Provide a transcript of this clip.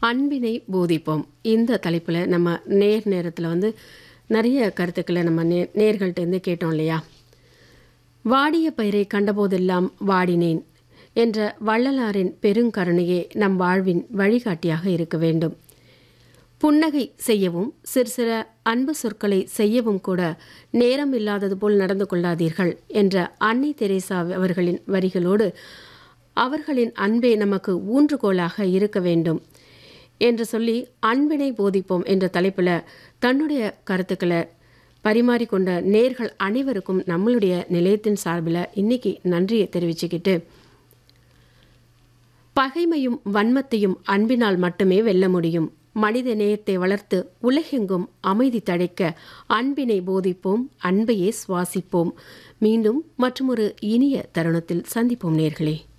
அன்பினை போதிப்போம் இந்த தலைப்பில் நம்ம நேர் நேரத்தில் வந்து நிறைய கருத்துக்களை நம்ம நே நேர்கள்ட்டேருந்து கேட்டோம் இல்லையா வாடிய பயிரை கண்டபோதெல்லாம் வாடினேன் என்ற வள்ளலாரின் பெருங்கருணையே நம் வாழ்வின் வழிகாட்டியாக இருக்க வேண்டும் புன்னகை செய்யவும் சிறு சில அன்பு சொற்களை செய்யவும் கூட நேரம் இல்லாதது போல் நடந்து கொள்ளாதீர்கள் என்ற அன்னை தெரேசா அவர்களின் வரிகளோடு அவர்களின் அன்பே நமக்கு ஊன்றுகோலாக இருக்க வேண்டும் என்று சொல்லி அன்பினை போதிப்போம் என்ற தலைப்பில் தன்னுடைய கருத்துக்களை பரிமாறிக்கொண்ட நேர்கள் அனைவருக்கும் நம்மளுடைய நிலையத்தின் சார்பில் இன்னைக்கு நன்றியை தெரிவிச்சுக்கிட்டு பகைமையும் வன்மத்தையும் அன்பினால் மட்டுமே வெல்ல முடியும் மனித நேயத்தை வளர்த்து உலகெங்கும் அமைதி தழைக்க அன்பினை போதிப்போம் அன்பையே சுவாசிப்போம் மீண்டும் மற்றொரு இனிய தருணத்தில் சந்திப்போம் நேர்களே